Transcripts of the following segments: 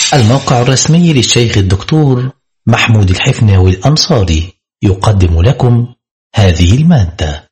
الموقع الرسمي للشيخ الدكتور محمود الحفناوي الأنصاري يقدم لكم هذه المادة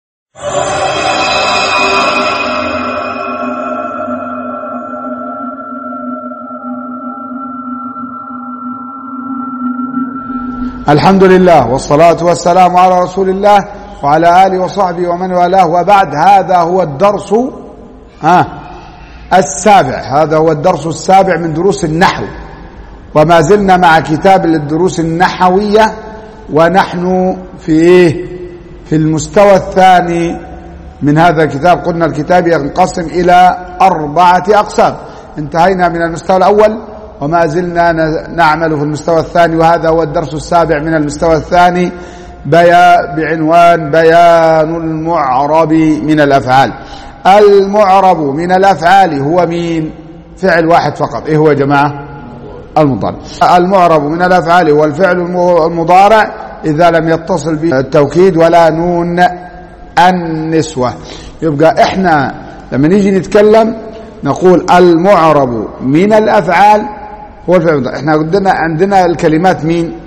الحمد لله والصلاة والسلام على رسول الله وعلى آله وصحبه ومن والاه وبعد هذا هو الدرس آه السابع هذا هو الدرس السابع من دروس النحو وما زلنا مع كتاب للدروس النحوية ونحن في إيه؟ في المستوى الثاني من هذا الكتاب قلنا الكتاب ينقسم إلى أربعة أقسام انتهينا من المستوى الأول وما زلنا نعمل في المستوى الثاني وهذا هو الدرس السابع من المستوى الثاني بيا بعنوان بيان المعرب من الأفعال المعرب من الأفعال هو مين فعل واحد فقط إيه هو يا جماعة المضارع المعرب من الأفعال هو الفعل المضارع إذا لم يتصل به التوكيد ولا نون النسوة يبقى إحنا لما نيجي نتكلم نقول المعرب من الأفعال هو الفعل المضارع إحنا عندنا عندنا الكلمات مين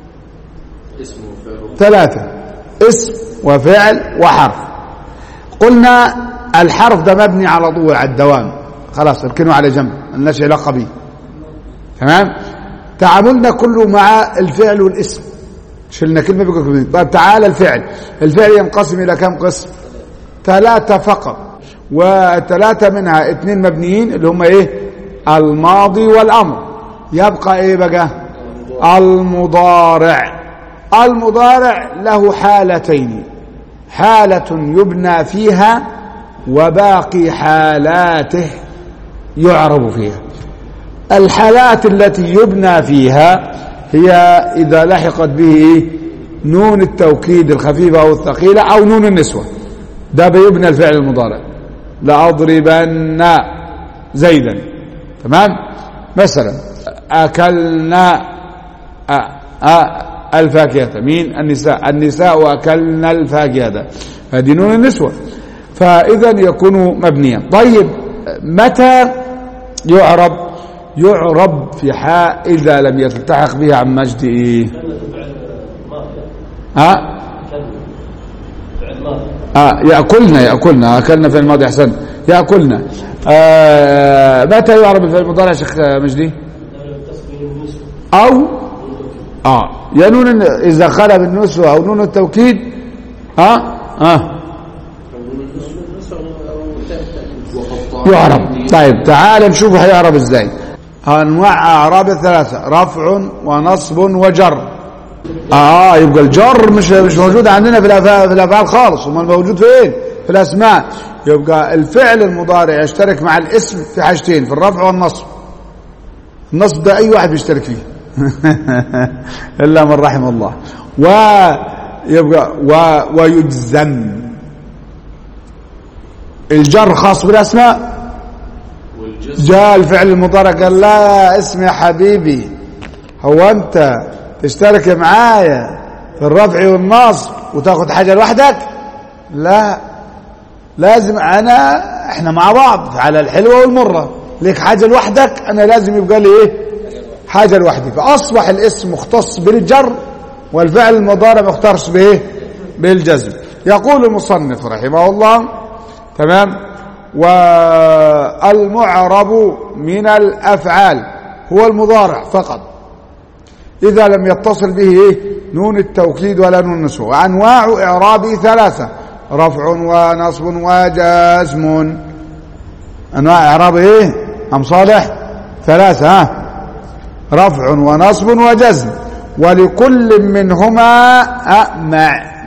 ثلاثة اسم وفعل وحرف قلنا الحرف ده مبني على طول على الدوام خلاص اركنه على جنب ملناش علاقه به تمام تعاملنا كله مع الفعل والاسم شلنا كلمه بكلمه طيب تعالى الفعل الفعل ينقسم الى كم قسم ثلاثه فقط وثلاثه منها اثنين مبنيين اللي هم ايه الماضي والامر يبقى ايه بقى المضارع المضارع له حالتين حاله يبنى فيها وباقي حالاته يعرب فيها الحالات التي يبنى فيها هي إذا لحقت به نون التوكيد الخفيفة أو الثقيلة أو نون النسوة ده بيبنى الفعل المضارع لأضربن زيدا تمام مثلا أكلنا الفاكهة مين النساء النساء أكلنا الفاكهة هذه نون النسوة فإذا يكون مبنيا طيب متى يعرب يعرب في حاء إذا لم يلتحق به عن مجد إيه ها آه يأكلنا يأكلنا أكلنا في الماضي أحسن يأكلنا آه متى يعرب في المضارع شيخ مجدي أو آه يا نون إذا خلى بالنسوة أو نون التوكيد ها آه, آه يعرب طيب تعال نشوف هيعرب ازاي انواع اعراب الثلاثه رفع ونصب وجر اه يبقى الجر مش مش موجود عندنا في الافعال في الافعال خالص امال موجود فين في الاسماء يبقى الفعل المضارع يشترك مع الاسم في حاجتين في الرفع والنصب النصب ده اي واحد بيشترك فيه الا من رحم الله ويبقى و ويجزم الجر خاص بالاسماء جاء الفعل المضارع قال لا اسم يا حبيبي هو انت تشترك معايا في الرفع والنصب وتاخد حاجه لوحدك لا لازم انا احنا مع بعض على الحلوه والمره ليك حاجه لوحدك انا لازم يبقى لي ايه حاجه لوحدي فاصبح الاسم مختص بالجر والفعل المضارع مختص بايه بالجزم يقول المصنف رحمه الله تمام والمعرب من الأفعال هو المضارع فقط إذا لم يتصل به إيه؟ نون التوكيد ولا نون النسوة أنواع إعرابه ثلاثة رفع ونصب وجزم أنواع إعرابه إيه أم صالح ثلاثة ها رفع ونصب وجزم ولكل منهما أمع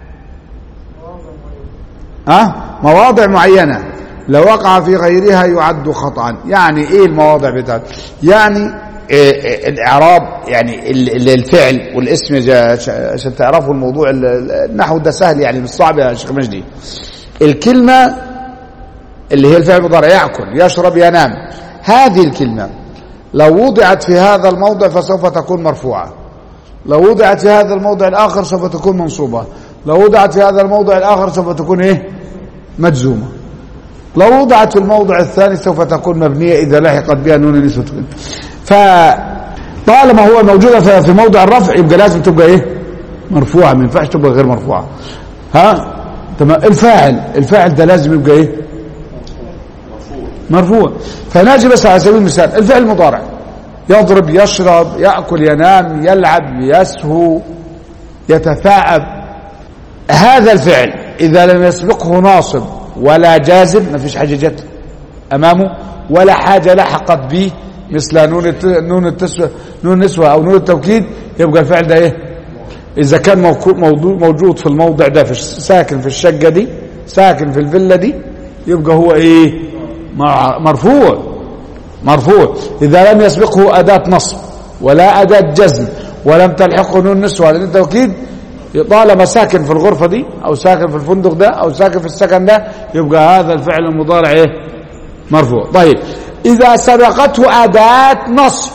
أه؟ مواضع معينة لو وقع في غيرها يعد خطأ يعني ايه المواضع بتاعته يعني إيه الاعراب يعني الفعل والاسم عشان تعرفوا الموضوع النحو ده سهل يعني مش صعب يا شيخ مجدي الكلمة اللي هي الفعل المضارع يأكل يشرب ينام هذه الكلمة لو وضعت في هذا الموضع فسوف تكون مرفوعة لو وضعت في هذا الموضع الآخر سوف تكون منصوبة لو وضعت في هذا الموضع الآخر سوف تكون إيه مجزومة لو وضعت في الموضع الثاني سوف تكون مبنية إذا لحقت بها نون النسوة فطالما هو موجودة في في موضع الرفع يبقى لازم تبقى ايه مرفوعة ما ينفعش تبقى غير مرفوعة ها تمام الفاعل الفاعل ده لازم يبقى ايه مرفوع فناجي بس على سبيل المثال الفعل المضارع يضرب يشرب يأكل ينام يلعب يسهو يتثاءب هذا الفعل إذا لم يسبقه ناصب ولا جازم ما فيش حاجة جت أمامه ولا حاجة لحقت به مثل نون الت... نون التسوى نون النسوة أو نون التوكيد يبقى الفعل ده إيه إذا كان موكو- موضوع موجود في الموضع ده في الش- ساكن في الشقة دي ساكن في الفيلا دي يبقى هو إيه مع- مرفوع مرفوع إذا لم يسبقه أداة نصب ولا أداة جزم ولم تلحقه نون نسوة ولا نون توكيد طالما ساكن في الغرفة دي أو ساكن في الفندق ده أو ساكن في السكن ده يبقى هذا الفعل المضارع إيه مرفوع طيب إذا سبقته أداة نصب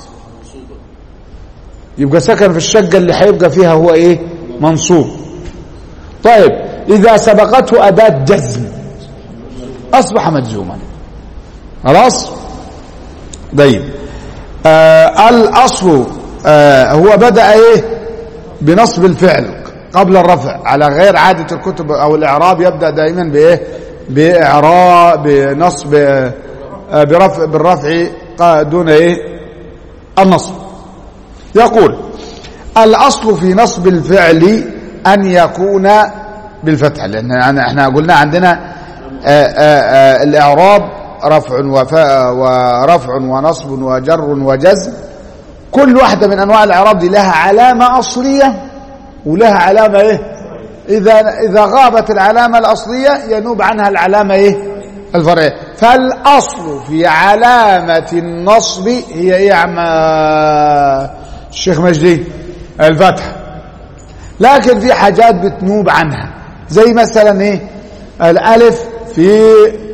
يبقى سكن في الشقة اللي هيبقى فيها هو إيه منصوب طيب إذا سبقته أداة جزم أصبح مجزوما خلاص طيب آه الأصل آه هو بدأ إيه بنصب الفعل قبل الرفع على غير عادة الكتب أو الإعراب يبدأ دائما بإيه بإعراب بنصب آه برفع بالرفع قا- دون إيه النصب يقول الأصل في نصب الفعل أن يكون بالفتح لأن يعني احنا قلنا عندنا آآ آآ الإعراب رفع وفاء ورفع ونصب وجر وجزم كل واحدة من أنواع الإعراب دي لها علامة أصلية ولها علامة إيه إذا إذا غابت العلامة الأصلية ينوب عنها العلامة إيه الفرعية فالأصل في علامة النصب هي إيه يا عم الشيخ مجدي الفتح لكن في حاجات بتنوب عنها زي مثلا ايه الالف في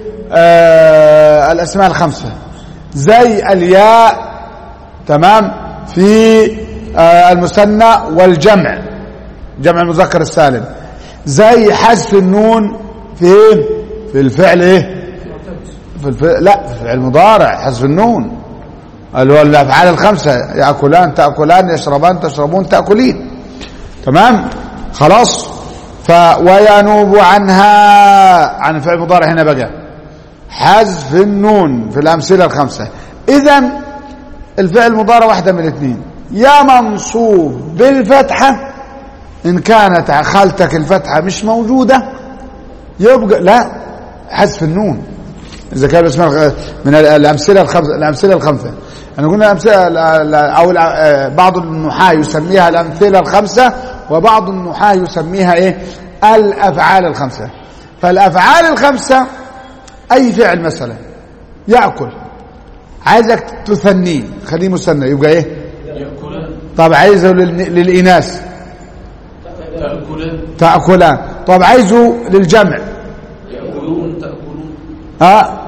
آه الاسماء الخمسه زي الياء تمام في آه المثنى والجمع جمع المذكر السالم زي حذف النون في ايه في الفعل ايه في الفعل لا في الفعل المضارع حذف النون اللي هو الافعال الخمسه ياكلان تاكلان يشربان تشربون تاكلين تمام خلاص ف وينوب عنها عن الفعل المضارع هنا بقى حذف النون في الامثله الخمسه اذا الفعل المضارع واحده من الاثنين يا منصوب بالفتحه ان كانت خالتك الفتحه مش موجوده يبقى لا حذف النون اذا كان اسمها من الامثله الخمسه الامثله الخمسه انا قلنا الامثله او بعض النحاة يسميها الامثله الخمسه وبعض النحاة يسميها ايه الافعال الخمسه فالافعال الخمسه اي فعل مثلا ياكل عايزك تثنيه خليه مثنى يبقى ايه طب عايزه للن- للاناث تأكلان تاكلان طب عايزه للجمع يأكلون تأكلون ها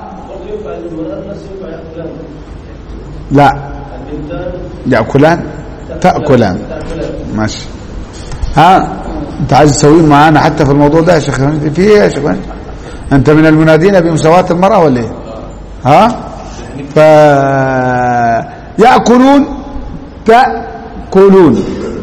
لا يأكلان تأكلان ماشي ها انت عايز تسويه معانا حتى في الموضوع ده يا شيخ مجدي؟ في ايه يا شيخ مجدي؟ انت من المنادين بمساواة المرأة ولا ايه ها ف يأكلون تأكلون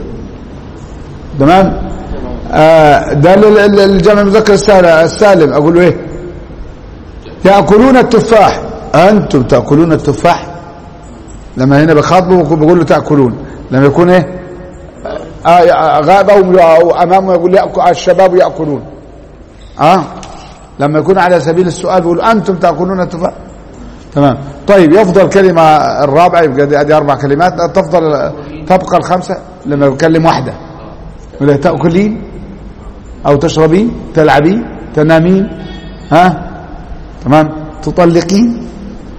تمام آه ده لل- لل- الجمع المذكر السالم السالم اقول له ايه يأكلون التفاح أنتم تأكلون التفاح لما هنا بخاطبه بقول له تأكلون لما يكون إيه آه غاب أو أو أمامه يقول يأكل الشباب يأكلون آه لما يكون على سبيل السؤال بيقول أنتم تأكلون التفاح تمام طيب يفضل كلمة الرابعة يبقى دي- ادي أربع كلمات تفضل تبقى الخمسة لما يكلم واحدة يقول لها تأكلين أو تشربين تلعبين تنامين ها تمام تطلقين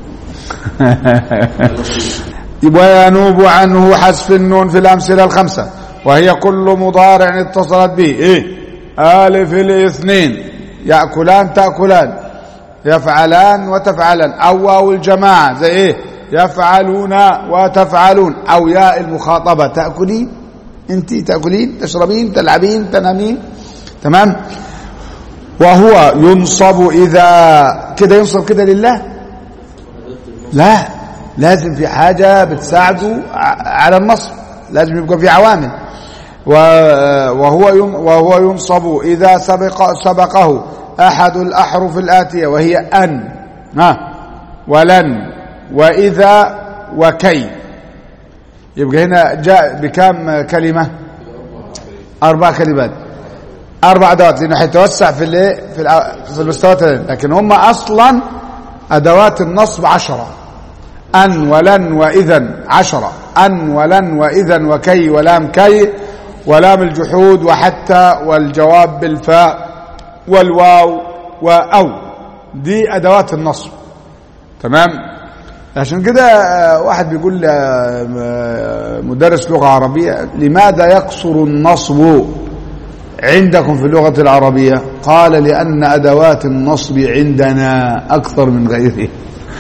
وينوب عنه حذف النون في الأمثلة الخمسة وهي كل مضارع اتصلت به إيه ألف الاثنين يأكلان تأكلان يفعلان وتفعلان أو واو الجماعة زي إيه يفعلون وتفعلون أو ياء المخاطبة تأكلين أنت تأكلين تشربين تلعبين تنامين تمام وهو ينصب إذا كده ينصب كده لله لا لازم في حاجة بتساعده ع- على النصب لازم يبقى في عوامل و- وهو ين- وهو ينصب إذا سبق سبقه أحد الأحرف الآتية وهي أن ها ولن وإذا وكي يبقى هنا جاء بكم كلمة أربع كلمات أربع أدوات لأنه حيتوسع في الايه في الع- في المستويات الثانية. لكن هم أصلا أدوات النصب عشرة أن ولن وإذا عشرة أن ولن وإذا وكي ولام كي ولام الجحود وحتى والجواب بالفاء والواو وأو دي أدوات النصب تمام عشان كده آه، واحد بيقول آه، آه، مدرس لغة عربية لماذا يقصر النصب عندكم في اللغة العربية قال لأن أدوات النصب عندنا أكثر من غيره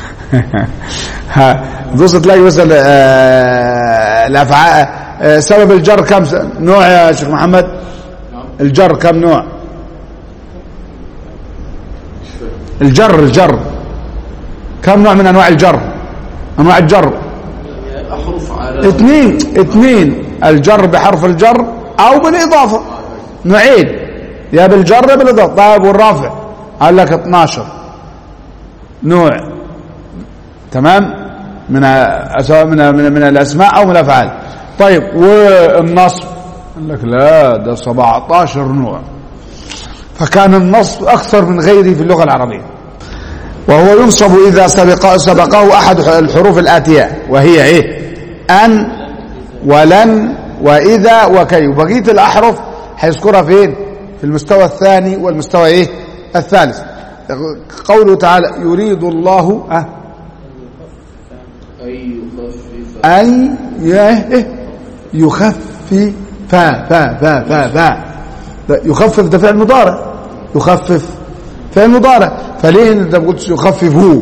ها، بص تلاقي مثلا آه، الأفعال آه، سبب الجر كم س- نوع يا شيخ محمد الجر كم نوع الجر الجر كم نوع من أنواع الجر أنواع الجر أحرف على اثنين اثنين الجر بحرف الجر او بالاضافه نوعين يا بالجر يا بالاضافه طيب والرافع قال لك 12 نوع تمام من سواء من من, من الاسماء او من الافعال طيب والنصب قال لك لا ده 17 نوع فكان النصب اكثر من غيره في اللغه العربيه وهو ينصب إذا سبق سبقه أحد الحروف الآتية وهي إيه أن ولن وإذا وكي وبقية الأحرف هيذكرها فين في المستوى الثاني والمستوى إيه الثالث قوله تعالى يريد الله أه أي يخفف أي يه- إيه؟ يخفف فا فا فا فا فا ده يخفف ده فعل مضارع يخفف فعل مضارع فليه انت ما قلتش يخففه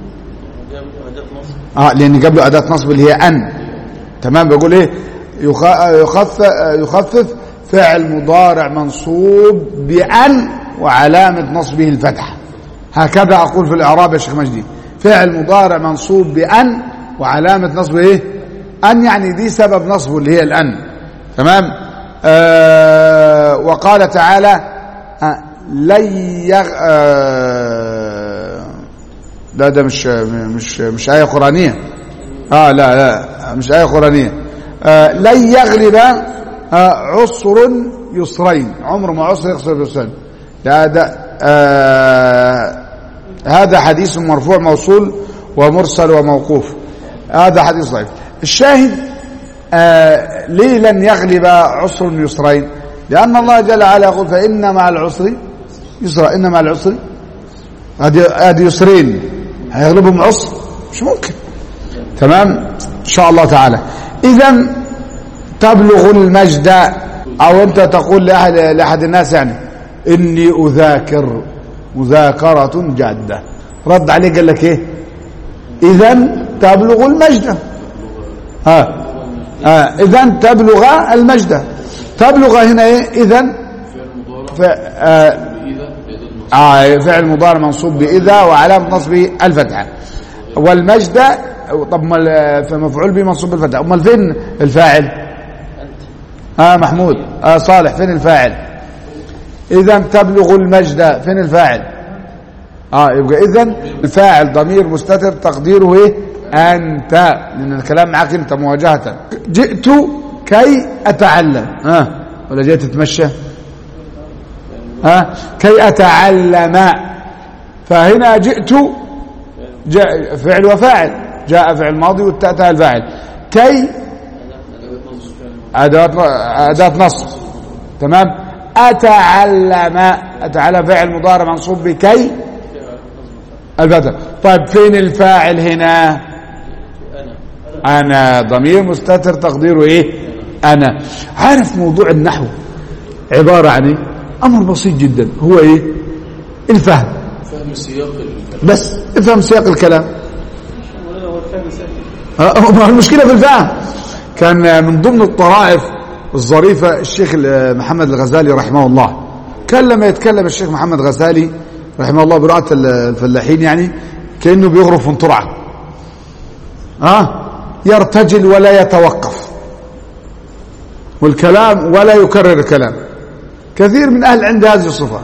اه لان جاب له اداه نصب اللي هي ان تمام بيقول ايه يخ- يخفف يخفف فعل مضارع منصوب بان وعلامه نصبه الفتحه هكذا اقول في الاعراب يا شيخ مجدي فعل مضارع منصوب بان وعلامه نصبه ايه ان يعني دي سبب نصبه اللي هي الان تمام آه وقال تعالى آه لن يغ آه لا ده مش مش مش آية قرآنية اه لا لا مش آية قرآنية آه لن يغلب آه عسر يسرين عمر ما عسر يخسر يسرين لا ده آه هذا حديث مرفوع موصول ومرسل وموقوف هذا حديث ضعيف الشاهد آه ليه لن يغلب عسر يسرين لأن الله جل وعلا يقول فإن مع العسر يسرا إن مع العسر هذه هذه يسرين هيغلبهم عسر مش ممكن تمام ان شاء الله تعالى اذا تبلغ المجد او انت تقول لاحد لاحد الناس يعني اني اذاكر مذاكره جاده رد عليه قال لك ايه اذا تبلغ المجد ها آه. اذا تبلغ المجد تبلغ هنا ايه اذا ف... آه إذا بإذن نصب آه فعل مضارع منصوب بإذا وعلامة نصبه الفتحة والمجد طب ما ال- مفعول به منصوب بالفتحة أمال فين الفاعل آه محمود آه صالح فين الفاعل إذا تبلغ المجد فين الفاعل آه يبقى إذا الفاعل ضمير مستتر تقديره إيه أنت لأن الكلام معك أنت مواجهة جئت كي أتعلم آه ولا جيت تتمشى ها كي أتعلم فهنا جئت جاء فعل وفاعل جاء فعل ماضي والتاء الفاعل كي أداة أداة نصب تمام أتعلم أتعلم فعل مضارع منصوب بكي الفتح طيب فين الفاعل هنا أنا ضمير مستتر تقديره إيه أنا عارف موضوع النحو عبارة عن إيه أمر بسيط جدا هو إيه الفهم فهم سياق الكلام بس افهم سياق الكلام آه، ما هو المشكلة في الفهم كان من ضمن الطرائف الظريفة الشيخ محمد الغزالي رحمه الله كان لما يتكلم الشيخ محمد غزالي رحمه الله برعاة الفلاحين يعني كأنه بيغرف من ترعة ها يرتجل ولا يتوقف والكلام ولا يكرر الكلام كثير من أهل عند هذه الصفة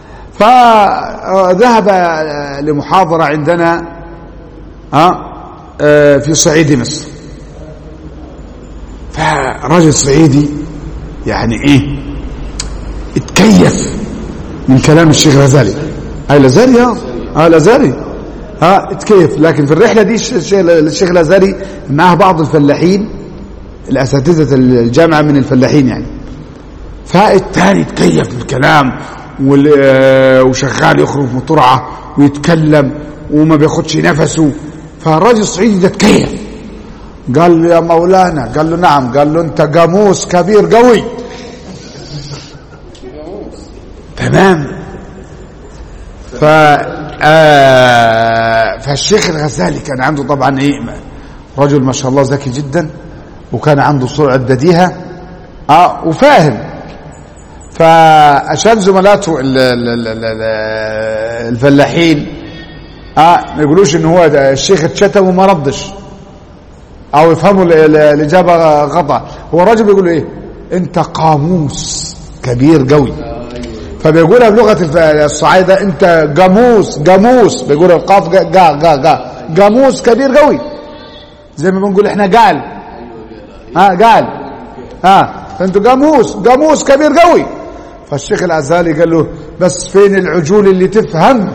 فذهب لمحاضرة عندنا ها آه، في صعيد مصر فرجل صعيدي يعني ايه اتكيف من كلام الشيخ الغزالي هاي الغزالي اه اه الغزالي ها اتكيف لكن في الرحله دي الش- الش- الشيخ الازهري معه بعض الفلاحين الاساتذه الجامعه من الفلاحين يعني فالتاني اتكيف بالكلام وال- آه، وشغال يخرج بطرعه ويتكلم وما بياخدش نفسه فالراجل الصعيدي ده اتكيف قال له يا مولانا قال له نعم قال له انت قاموس كبير قوي تمام ف آه فالشيخ الغزالي كان عنده طبعا ايه رجل ما شاء الله ذكي جدا وكان عنده سرعه بديهه اه وفاهم فعشان زملاته ال- ال- ال- ال- ال- الفلاحين اه ما يقولوش ان هو ده الشيخ اتشتم وما ردش او يفهموا ال- ال- الاجابه غلط هو الراجل بيقول له ايه انت قاموس كبير قوي فبيقولها بلغه الف- الصعايده انت جاموس جاموس بيقول القاف جا جا جا جا جاموس كبير قوي زي ما بنقول احنا قال ها قال ها انتوا جاموس جاموس كبير قوي فالشيخ العزالي قال له بس فين العجول اللي تفهم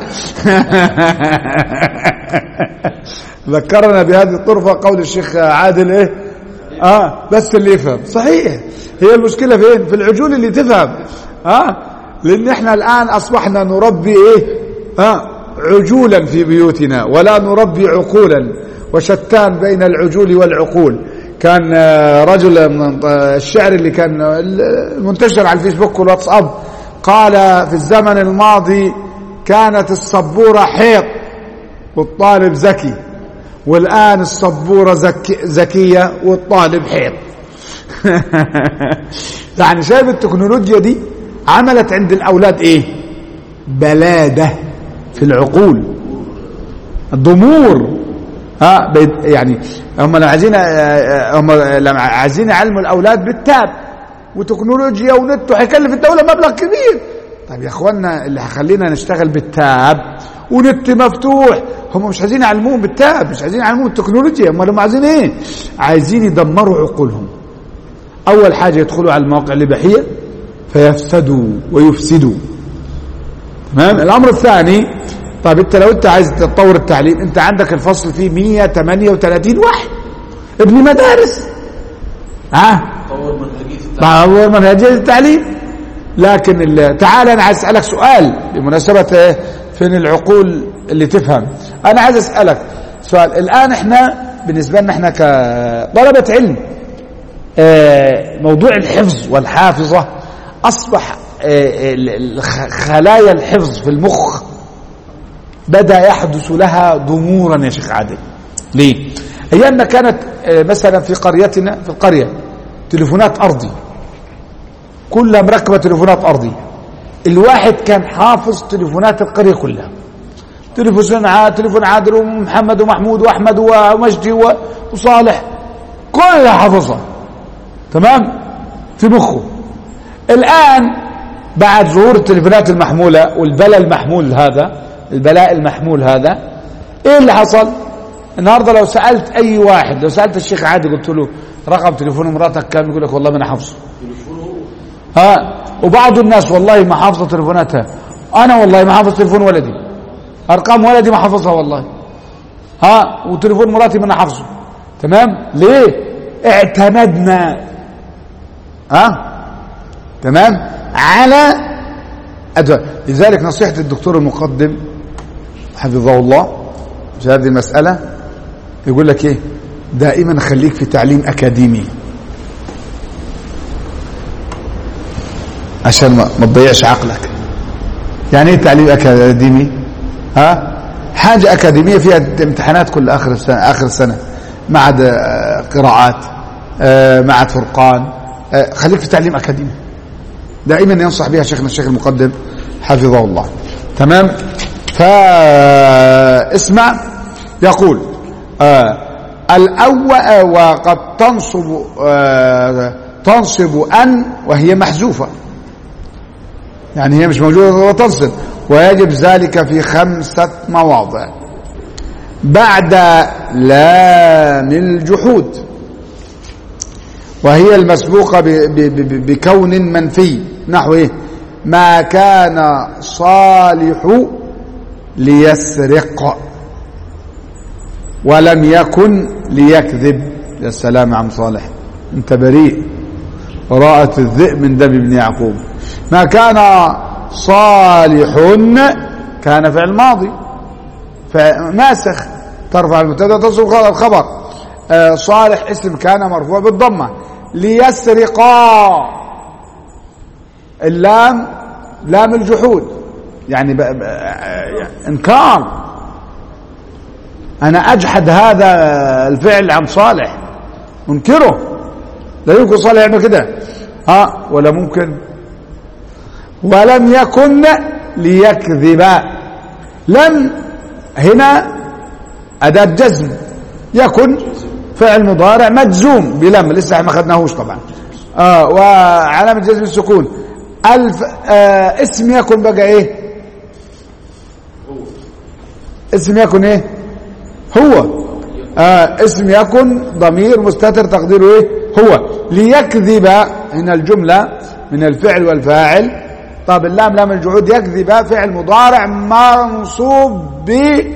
ذكرنا بهذه الطرفة قول الشيخ عادل ايه اه بس اللي يفهم صحيح هي المشكلة فين في العجول اللي تفهم اه لان احنا الان اصبحنا نربي ايه اه عجولا في بيوتنا ولا نربي عقولا وشتان بين العجول والعقول كان آه، رجل من آه، الشعر اللي كان آه، منتشر على الفيسبوك والواتساب قال في الزمن الماضي كانت السبورة حيط والطالب ذكي والآن السبورة زكي ذكية والطالب حيط يعني شايف التكنولوجيا دي عملت عند الأولاد إيه بلادة في العقول ضمور ها بيت- يعني هم لو عايزين آه، هم لما عايزين يعلموا الاولاد بالتاب وتكنولوجيا ونت وهيكلف الدوله مبلغ كبير طيب يا اخوانا اللي هخلينا نشتغل بالتاب ونت مفتوح هم مش عايزين يعلموهم بالتاب مش عايزين يعلموهم التكنولوجيا هم هم عايزين ايه عايزين يدمروا عقولهم اول حاجه يدخلوا على المواقع الاباحيه فيفسدوا ويفسدوا تمام الامر الثاني طيب انت لو انت عايز تطور التعليم انت عندك الفصل فيه 138 واحد ابن مدارس ها طور منهجية التعليم طور منهجية التعليم لكن ال- تعال انا عايز اسالك سؤال بمناسبه ايه فين العقول اللي تفهم انا عايز اسالك سؤال الان احنا بالنسبه لنا احنا كطلبه علم آه، موضوع الحفظ والحافظه اصبح آه، ال- ال- خ- خلايا الحفظ في المخ بدا يحدث لها ضمورا يا شيخ عادل ليه ايامنا كانت آه، مثلا في قريتنا في القريه تليفونات ارضي كلها مركبه تليفونات ارضي الواحد كان حافظ تليفونات القريه كلها تليفون ع- تليفون عادل ومحمد ومحمود واحمد ومجدي و- وصالح كلها حافظها تمام في مخه الان بعد ظهور التليفونات المحموله والبلاء المحمول هذا البلاء المحمول هذا ايه اللي حصل النهارده لو سالت اي واحد لو سالت الشيخ عادي قلت له رقم تليفون مراتك كام يقول لك والله ما انا حافظه ها وبعض الناس والله ما حافظه تليفوناتها انا والله ما حافظ تليفون ولدي ارقام ولدي ما حافظها والله ها وتليفون مراتي ما انا حافظه تمام ليه اعتمدنا ها تمام على أدوات. لذلك نصيحة الدكتور المقدم حفظه الله في هذه المسألة يقول لك ايه دائما خليك في تعليم أكاديمي عشان ما ما تضيعش عقلك يعني ايه تعليم أكاديمي ها حاجة أكاديمية فيها امتحانات كل آخر السنة آخر السنة معهد آه، قراءات آه، معهد فرقان آه، خليك في تعليم أكاديمي دائما ينصح بها شيخنا الشيخ المقدم حفظه الله تمام فاسمع يقول آه الأول وقد تنصب آه، تنصب أن وهي محذوفة يعني هي مش موجودة وتنصب ويجب ذلك في خمسة مواضع بعد لام الجحود وهي المسبوقة ب- ب- ب- بكون منفي نحو إيه ما كان صالح ليسرق ولم يكن ليكذب يا سلام يا عم صالح انت بريء وراءة الذئب من دم ابن يعقوب ما كان صالح كان فعل ماضي فناسخ ترفع المبتدا تصل الخبر آه، صالح اسم كان مرفوع بالضمه ليسرقا اللام لام الجحود يعني ب... ب... يعني انكار انا اجحد هذا الفعل عن صالح انكره لا يمكن صالح يعمل كده ها ولا ممكن ولم يكن ليكذب لم هنا أداة جزم يكن فعل مضارع مجزوم بلم لسه احنا ما خدناهوش طبعا آه وعلامة جزم السكون الف آه اسم يكن بقى ايه اسم يكن ايه هو آه اسم يكن ضمير مستتر تقديره ايه هو ليكذب هنا الجملة من الفعل والفاعل طب اللام لام الجعود يكذب فعل مضارع منصوب ب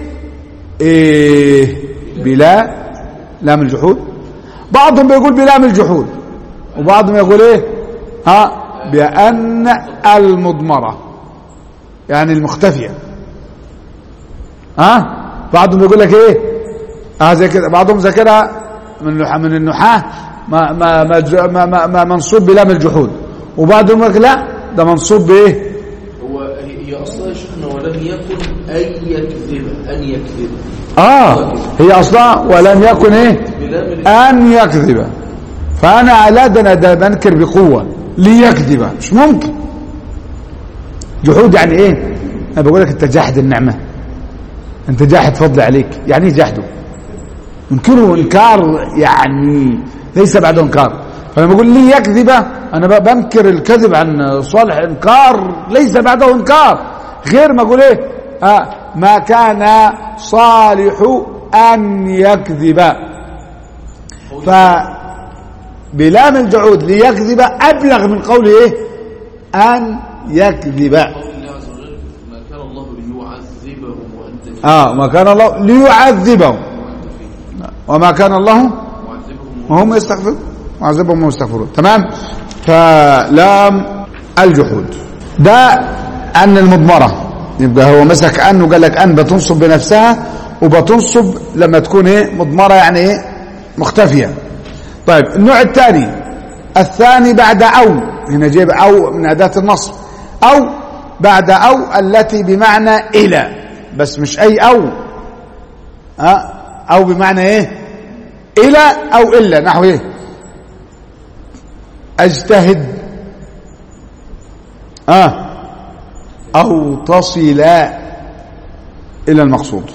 إيه بلا لام الجحود بعضهم بيقول بلام الجحود وبعضهم يقول ايه ها بأن المضمرة يعني المختفية ها بعضهم يقول لك ايه اه زي كده بعضهم ذاكرها من النح- من النحاة ما ما ما, ج- ما, ما, ما منصوب بلام الجحود وبعضهم يقول لك لا ده منصوب بايه هو هي هي اصلا يا شيخنا ولم يكن ان يكذب ان يكذب اه هي اصلا ولم يكن ايه بلام ال- ان يكذب فانا لا ده انا ده بنكر بقوه ليكذب مش ممكن جحود يعني ايه انا بقول لك انت جاحد النعمه انت جاحد فضل عليك يعني ايه جحده انكره انكار يعني ليس بعد انكار فلما بقول لي يكذب انا ب- بنكر الكذب عن صالح انكار ليس بعده انكار غير ما اقول ايه آه ما كان صالح ان يكذب ف بلام الجعود ليكذب ابلغ من قوله ايه ان يكذب قول الله عز وجل ما كان الله ليعذبهم وانت فيه اه ما كان الله ليعذبهم وانت فيه وما كان الله معذبهم وهم يستغفرون وعذبهم وهم يستغفرون تمام فلام الجحود ده أن المضمرة يبقى هو مسك أن وقال لك أن بتنصب بنفسها وبتنصب لما تكون ايه مضمرة يعني ايه مختفية طيب النوع الثاني الثاني بعد أو هنا جيب أو من أداة النصب أو بعد أو التي بمعنى إلى بس مش أي أو أه؟ أو بمعنى إيه إلى أو إلا نحو إيه أجتهد آه أو تصل إلى المقصود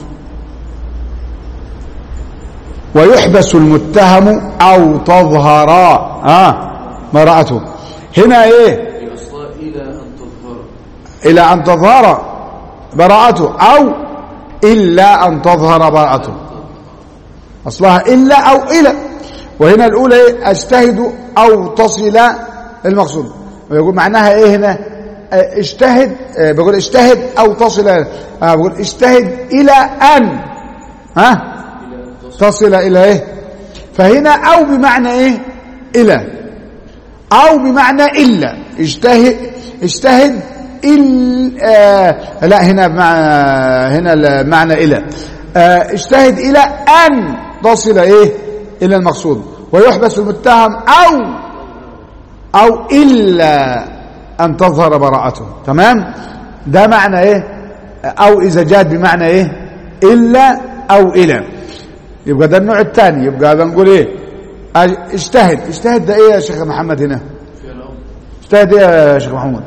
ويحبس المتهم أو تظهر آه براءته هنا إيه هي اصلا الى ان تظهر إلى أن تظهر براءته أو إلا أن تظهر براءته أصلها إلا أو إلى وهنا الأولى إيه؟ أجتهد أو تصل المقصود ويقول معناها إيه هنا آه، اجتهد آه، بقول اجتهد أو تصل آه بقول اجتهد إلى أن ها تصل إلى إيه فهنا أو بمعنى إيه إلى أو بمعنى إلا اجتهد اجتهد إل آه لا هنا مع هنا المعنى إلى آه اجتهد إلى أن تصل إيه إلى المقصود ويحبس المتهم أو أو إلا أن تظهر براءته تمام ده معنى إيه أو إذا جاءت بمعنى إيه إلا أو إلى يبقى ده النوع الثاني يبقى بنقول إيه أج- اجتهد اجتهد ده إيه يا شيخ محمد هنا فعل امر اجتهد إيه يا شيخ محمود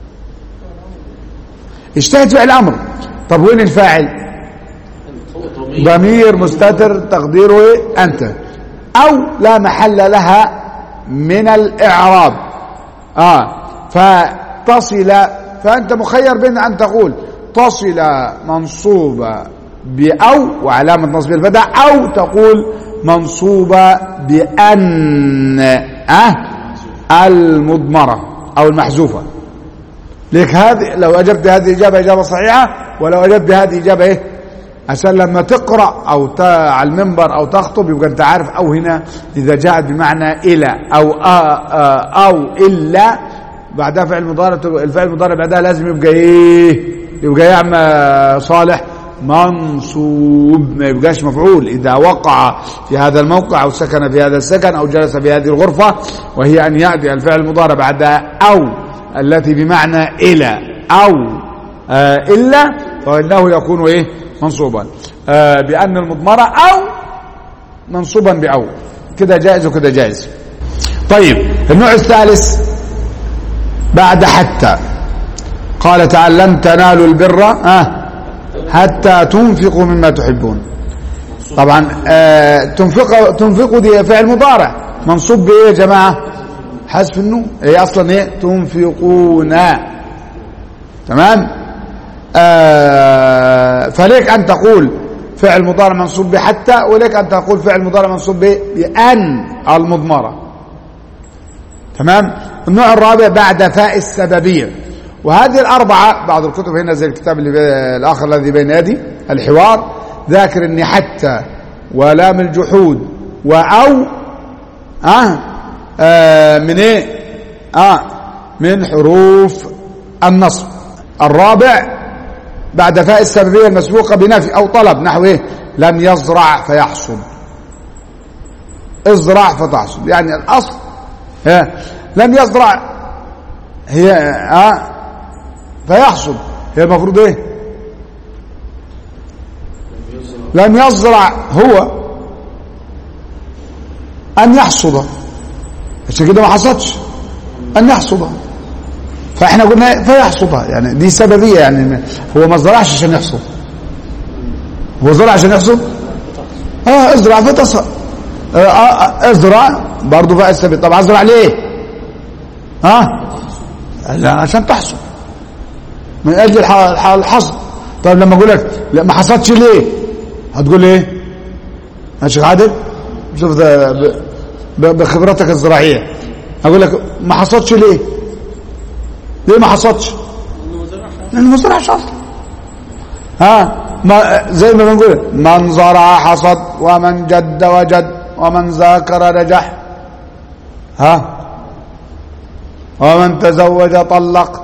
اجتهد فعل أمر طب وين الفاعل هو ضمير ضمير مستتر تقديره إيه؟ أنت أو لا محل لها من الإعراب آه فتصل فأنت مخير بين أن تقول تصل منصوبة بأو وعلامة نصب الفتح أو تقول منصوبة بأن أه المضمرة أو المحذوفة لك هذه لو أجبت هذه الإجابة إجابة صحيحة ولو أجبت بهذه إجابة إيه عشان لما تقرأ أو ت... على المنبر أو تخطب يبقى أنت عارف أو هنا إذا جاءت بمعنى إلى أو آ آ أو إلا بعدها فعل مضارع الفعل المضارع بعدها لازم يبقى إيه يبقى يا عم صالح منصوب ما يبقاش مفعول إذا وقع في هذا الموقع أو سكن في هذا السكن أو جلس في هذه الغرفة وهي أن يأتي الفعل المضارع بعدها أو التي بمعنى إلى أو آه إلا فإنه يكون إيه منصوبا آه بأن المضمرة أو منصوبا بأو كده جائز وكده جائز طيب النوع الثالث بعد حتى قال تعالى لن تنالوا البر آه حتى تنفقوا مما تحبون طبعا آه تنفق تنفقوا دي فعل مضارع منصوب بايه يا جماعه حذف النون هي اصلا ايه تنفقون تمام آه فليك ان تقول فعل مضارع منصوب بحتى وليك ان تقول فعل مضارع منصوب بان المضمره تمام النوع الرابع بعد فاء السببيه وهذه الأربعة بعض الكتب هنا زي الكتاب اللي الآخر الذي بين يدي الحوار ذاكر أن حتى ولام الجحود وأو آه, آه من إيه آه من حروف النصب الرابع بعد فاء السببية المسبوقة بنفي أو طلب نحو إيه لم يزرع فيحصد ازرع فتحصد يعني الأصل آه لم يزرع هي آه فيحصد هي المفروض ايه لم يزرع هو ان يحصد عشان كده ما حصدش ان يحصد فاحنا قلنا فيحصدها يعني دي سببيه يعني هو ما زرعش عشان يحصد هو زرع عشان يحصد اه ازرع فتصل آه آه ازرع برضه بقى السبب طب ازرع ليه ها آه؟ لا عشان تحصد من اجل الحصد طيب لما اقول لك لا ما حصدش ليه هتقول ايه يا شيخ عادل شوف ده بخبرتك الزراعيه اقول لك ما حصدش ليه ليه ما حصدش لانه ما زرعش اصلا ها ما زي ما بنقول من زرع حصد ومن جد وجد ومن ذاكر نجح ها ومن تزوج طلق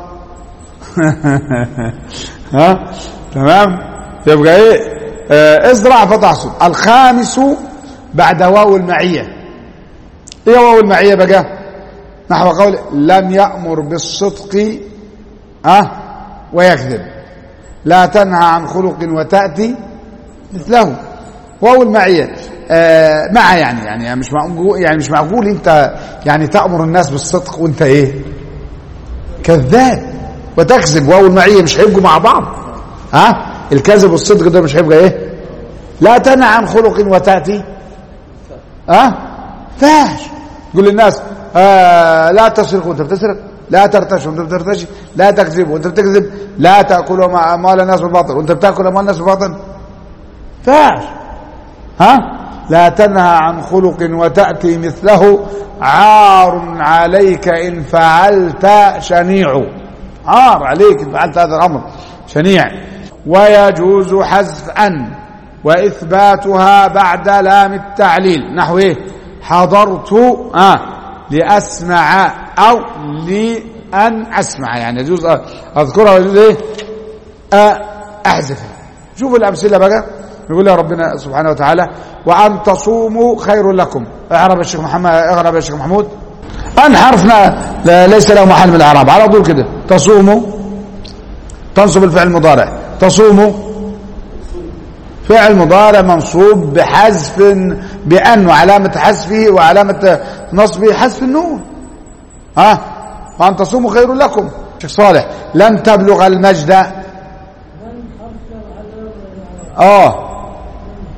ها تمام يبقى ايه آه ازرع فتحصد الخامس بعد واو المعيه ايه واو المعيه بقى نحو قول لم يأمر بالصدق ها ويكذب لا تنهى عن خلق وتأتي مثله واو المعيه آه مع يعني يعني مش معقول يعني مش معقول انت يعني تأمر الناس بالصدق وانت ايه كذاب وتكذب واو المعيه مش هيبقوا مع بعض ها الكذب والصدق ده مش هيبقى ايه لا تنع عن خلق وتاتي ها فاش قول للناس آه لا تسرق وانت بتسرق لا ترتش وانت بترتشي لا تكذب وانت بتكذب لا تاكلوا اموال الناس بالباطل وانت بتاكل اموال الناس بالباطل فاش ها لا تنهى عن خلق وتاتي مثله عار عليك ان فعلت شنيع عار عليك ان فعلت هذا الامر شنيع ويجوز حذف ان واثباتها بعد لام التعليل نحو ايه حضرت آه لاسمع او لان اسمع يعني يجوز اذكرها ويجوز ايه آه احذفها شوفوا الامثله بقى يقول يا ربنا سبحانه وتعالى وان تصوموا خير لكم اعرب يا شيخ محمد اعرب يا شيخ محمود ان حرفنا ليس له محل من الاعراب على طول كده تصوموا تنصب الفعل المضارع تصوموا فعل مضارع منصوب بحذف بأن وعلامة حذفه وعلامة نصبه حذف النون ها وأن تصوموا خير لكم شيخ صالح لن تبلغ المجد اه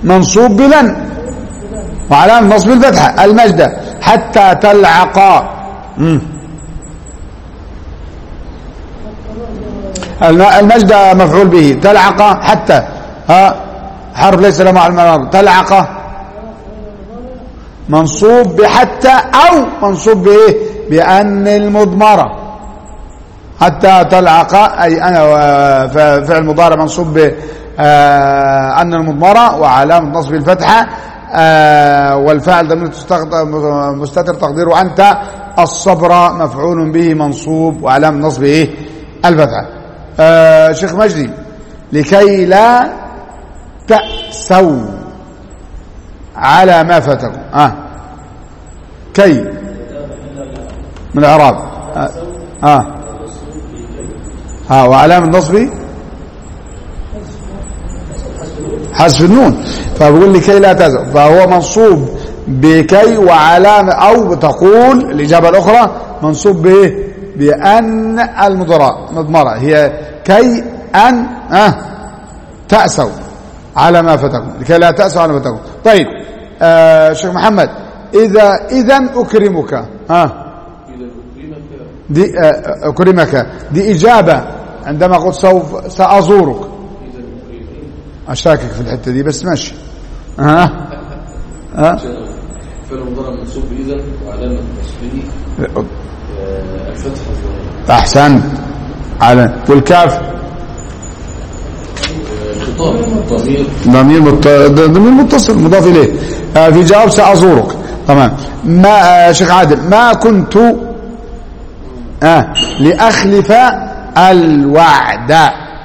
منصوب بلن وعلامة نصب الفتحة المجد حتى تلعقا مم. الم- المجد مفعول به تلعق حتى ها حرف ليس له مع المناطق تلعق منصوب بحتى او منصوب بايه بان المضمره حتى تلعق اي انا و- ف- فعل مضارع منصوب ب آه، ان المضمره وعلامه نصب الفتحه آه، والفاعل ضمير تستخد- مستتر تقديره انت الصبر مفعول به منصوب وعلامه نصب ايه الفتحه آه، شيخ مجدي لكي لا تأسوا على ما فاتكم آه. كي من الإعراب آه. آه. آه. وعلامة النصب حذف النون فبقول لكي لا تزل فهو منصوب بكي وعلامة أو تقول الإجابة الأخرى منصوب بإيه بأن المضمرة مضمرة هي كي أن أه تأسوا على ما فاتكم لكي لا تأسوا على ما فاتكم طيب آه شيخ محمد إذا إذا أكرمك آه إذا أكرمك دي آه أكرمك دي إجابة عندما قلت سوف سأزورك إذا أكرمك أشاكك في الحتة دي بس ماشي ها ها فعل مضارع منصوب إذا وعلامة نصبه آه، الفتحة الظاهرة أحسنت على والكاف آه، خطاب ضمير ضمير مت... ضمير متصل مضاف إليه آه في جواب سأزورك تمام ما آه شيخ عادل ما كنت آه لأخلف الوعد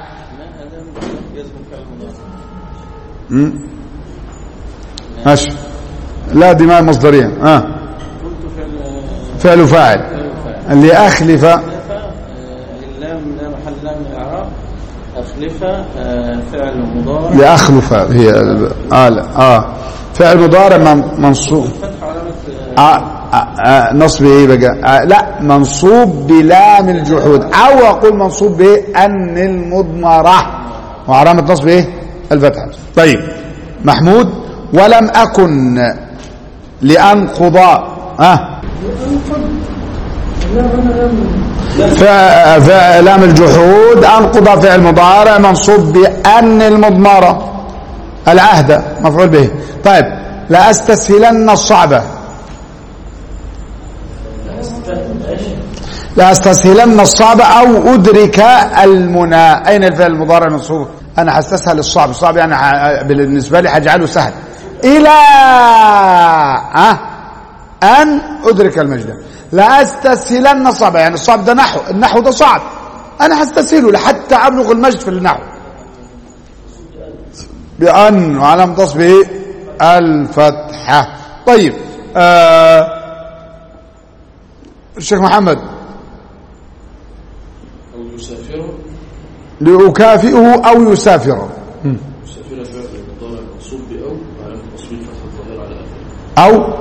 مم. ماشي لا دي ما مصدرية آه فعل فاعل لأخلف اللام لا محل لها من الاعراب اخلفه آه، فعل مضارع لأخلف هي آه, لا. آه فعل مضارع من- منصوب فتح علامه آه آه آه نصب ايه بقى آه لا منصوب بلام الجحود او اقول منصوب بان المضمره وعلامه نصب ايه الفتحه طيب محمود ولم اكن لانقض ها فلام الجحود انقض فعل مضارع منصوب بان المضمره العهد مفعول به طيب لا استسهلن الصعبه لاستسهلن الصعب او ادرك المنى اين الفعل المضارع المنصوب انا هستسهل الصعب الصعب يعني ح- بالنسبه لي هجعله سهل الى أه؟ ان ادرك المجد لاستسهلن الصعب يعني الصعب ده نحو النحو ده صعب انا هستسهله لحتى ابلغ المجد في النحو بأن وعلامة نصبه إيه؟ الفتحة طيب آه الشيخ محمد أو يسافر لأكافئه أو يسافر يسافر فعل مضارع منصوب بأو وعلامة نصبه الفتحة الظاهرة على آخره أو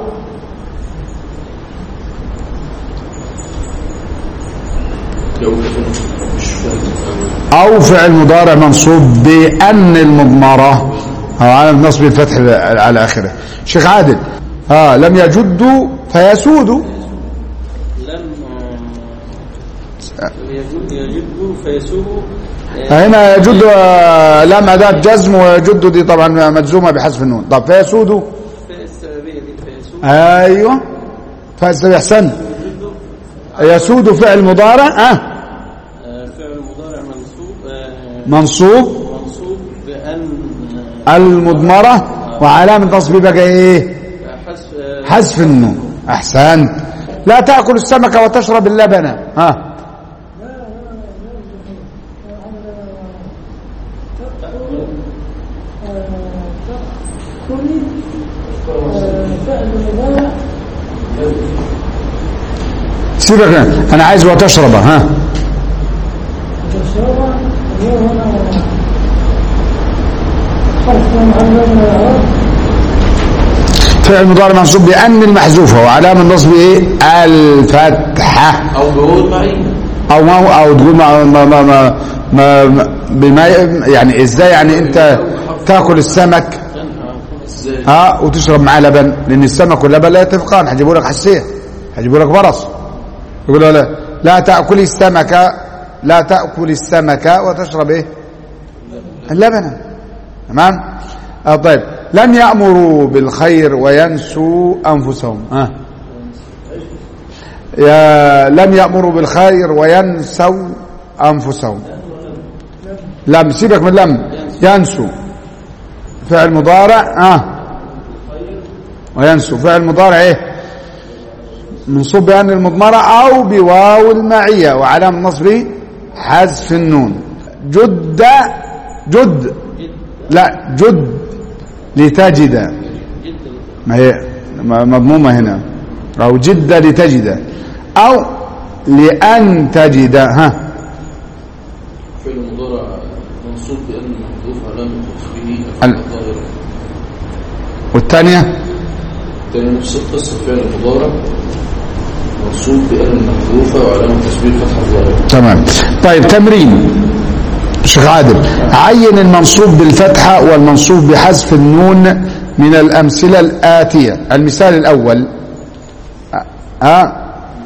لو كان مش فاهم أو فعل مضارع منصوب بأن المضمرة أو على النصب الفتح على آخره شيخ عادل ها لم يجدوا فيسودوا لم آه، يجد يجد فيسوق آه، هنا يجد آه، لام أداة جزم ويجد دي طبعا مجزومة بحذف النون طب فيسودوا فاء السببيه دي فيسوق أيوه فأستاذ أحسن يسود فعل مضارع أه آه، فعل مضارع منصوب آه، منصوب منصوب بان المضمرة وعلامة نصبه بقى إيه آه، حذف آه، حذف النون أحسنت لا تأكل السمك وتشرب اللبن ها سيبك منها. أنا عايز وتشرب ها فعل مضارع منصوب بأن المحذوفة وعلامة النصب إيه الفتحة أو بهو معين او ما هو او تقول ما ما ما ما, ما, ما بما يعني ازاي يعني انت تاكل السمك ازاي ها وتشرب معاه لبن لان السمك واللبن لا يتفقان هيجيبوا لك حساسيه هيجيبوا لك برص يقولوا لا لا تاكل السمك لا تاكل السمك وتشرب ايه اللبن تمام آه طيب لم يامروا بالخير وينسوا انفسهم ها يا لم يامروا بالخير وينسوا انفسهم لم سيبك من لم ينسوا فعل مضارع اه وينسوا فعل مضارع ايه منصوب بأن المضمرة أو بواو المعية وعلامة نصبه حذف النون جد جد لا جد لتجد ما هي مضمومة هنا أو جد لتجد أو لأن تجد ها فعل مضارع منصوب بأن محذوف علامة تصفيه ال- الفتحة الظاهرة والثانية تاني نفس القصة فعل مضارع منصوب بأن محذوفة وعلامة تصفيه الفتحة الظاهرة تمام طيب تمرين شيخ عادل عين المنصوب بالفتحة والمنصوب بحذف النون من الأمثلة الآتية المثال الأول ها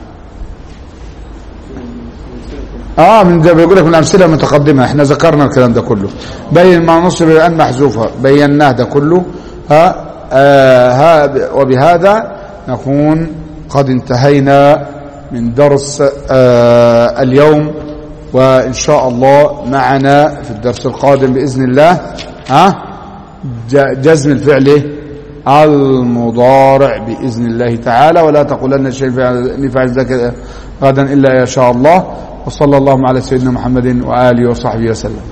اه من ده بيقول لك من الامثله المتقدمه احنا ذكرنا الكلام ده كله بين ما نصب الان محذوفه بيناه ده كله ها آه ها وبهذا نكون قد انتهينا من درس آه اليوم وان شاء الله معنا في الدرس القادم باذن الله ها ج- جزم الفعل إيه؟ المضارع باذن الله تعالى ولا تقولن شيء فعل- نفعل ذلك غدا الا ان شاء الله وصلى اللهم على سيدنا محمد واله وصحبه وسلم